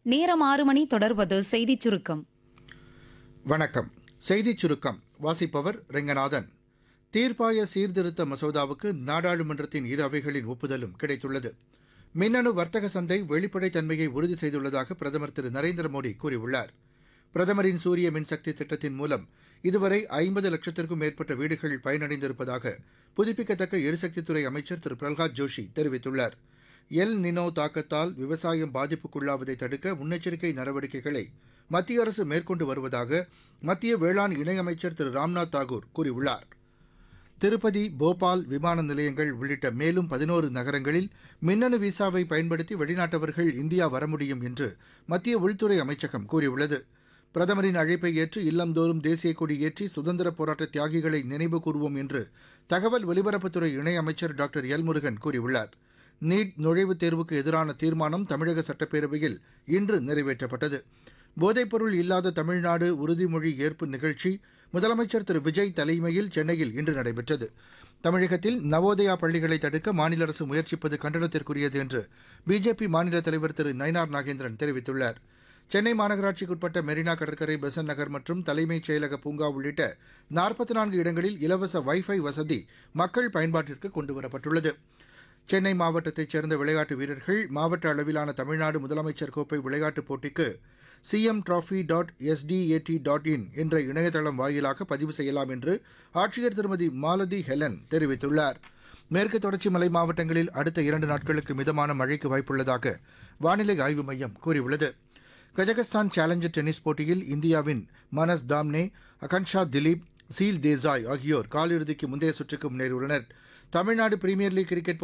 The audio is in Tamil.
நேரம் ஆறு மணி தொடர்வது செய்திச் சுருக்கம் வணக்கம் செய்திச் சுருக்கம் வாசிப்பவர் ரெங்கநாதன் தீர்ப்பாய சீர்திருத்த மசோதாவுக்கு நாடாளுமன்றத்தின் இரு அவைகளின் ஒப்புதலும் கிடைத்துள்ளது மின்னணு வர்த்தக சந்தை வெளிப்படைத்தன்மையை உறுதி செய்துள்ளதாக பிரதமர் திரு நரேந்திர மோடி கூறியுள்ளார் பிரதமரின் சூரிய மின்சக்தி திட்டத்தின் மூலம் இதுவரை ஐம்பது லட்சத்திற்கும் மேற்பட்ட வீடுகள் பயனடைந்திருப்பதாக புதுப்பிக்கத்தக்க எரிசக்தித்துறை அமைச்சர் திரு பிரல்ஹாத் ஜோஷி தெரிவித்துள்ளார் எல் நினோ தாக்கத்தால் விவசாயம் பாதிப்புக்குள்ளாவதை தடுக்க முன்னெச்சரிக்கை நடவடிக்கைகளை மத்திய அரசு மேற்கொண்டு வருவதாக மத்திய வேளாண் இணையமைச்சர் திரு ராம்நாத் தாகூர் கூறியுள்ளார் திருப்பதி போபால் விமான நிலையங்கள் உள்ளிட்ட மேலும் பதினோரு நகரங்களில் மின்னணு விசாவை பயன்படுத்தி வெளிநாட்டவர்கள் இந்தியா வர முடியும் என்று மத்திய உள்துறை அமைச்சகம் கூறியுள்ளது பிரதமரின் அழைப்பை ஏற்று இல்லந்தோறும் தேசிய கொடி ஏற்றி சுதந்திர போராட்ட தியாகிகளை நினைவு கூறுவோம் என்று தகவல் ஒலிபரப்புத்துறை இணையமைச்சர் டாக்டர் எல் முருகன் கூறியுள்ளார் நீட் நுழைவுத் தேர்வுக்கு எதிரான தீர்மானம் தமிழக சட்டப்பேரவையில் இன்று நிறைவேற்றப்பட்டது போதைப்பொருள் இல்லாத தமிழ்நாடு உறுதிமொழி ஏற்பு நிகழ்ச்சி முதலமைச்சர் திரு விஜய் தலைமையில் சென்னையில் இன்று நடைபெற்றது தமிழகத்தில் நவோதயா பள்ளிகளை தடுக்க மாநில அரசு முயற்சிப்பது கண்டனத்திற்குரியது என்று பிஜேபி மாநில தலைவர் திரு நயினார் நாகேந்திரன் தெரிவித்துள்ளார் சென்னை மாநகராட்சிக்குட்பட்ட மெரினா கடற்கரை பெசன் நகர் மற்றும் தலைமைச் செயலக பூங்கா உள்ளிட்ட நாற்பத்தி நான்கு இடங்களில் இலவச வைஃபை வசதி மக்கள் பயன்பாட்டிற்கு கொண்டுவரப்பட்டுள்ளது சென்னை மாவட்டத்தைச் சேர்ந்த விளையாட்டு வீரர்கள் மாவட்ட அளவிலான தமிழ்நாடு முதலமைச்சர் கோப்பை விளையாட்டுப் போட்டிக்கு CM trophy dot SDAT dot in என்ற இணையதளம் வாயிலாக பதிவு செய்யலாம் என்று ஆட்சியர் திருமதி மாலதி ஹெலன் தெரிவித்துள்ளார் மேற்கு தொடர்ச்சி மலை மாவட்டங்களில் அடுத்த இரண்டு நாட்களுக்கு மிதமான மழைக்கு வாய்ப்புள்ளதாக வானிலை ஆய்வு மையம் கூறியுள்ளது கஜகஸ்தான் சேலஞ்சர் டென்னிஸ் போட்டியில் இந்தியாவின் மனஸ் தாம்னே அகன்ஷா திலீப் சீல் தேசாய் ஆகியோர் காலிறுதிக்கு முந்தைய சுற்றுக்கு முன்னேறியுள்ளனர் தமிழ்நாடு பிரீமியர் லீக் கிரிக்கெட்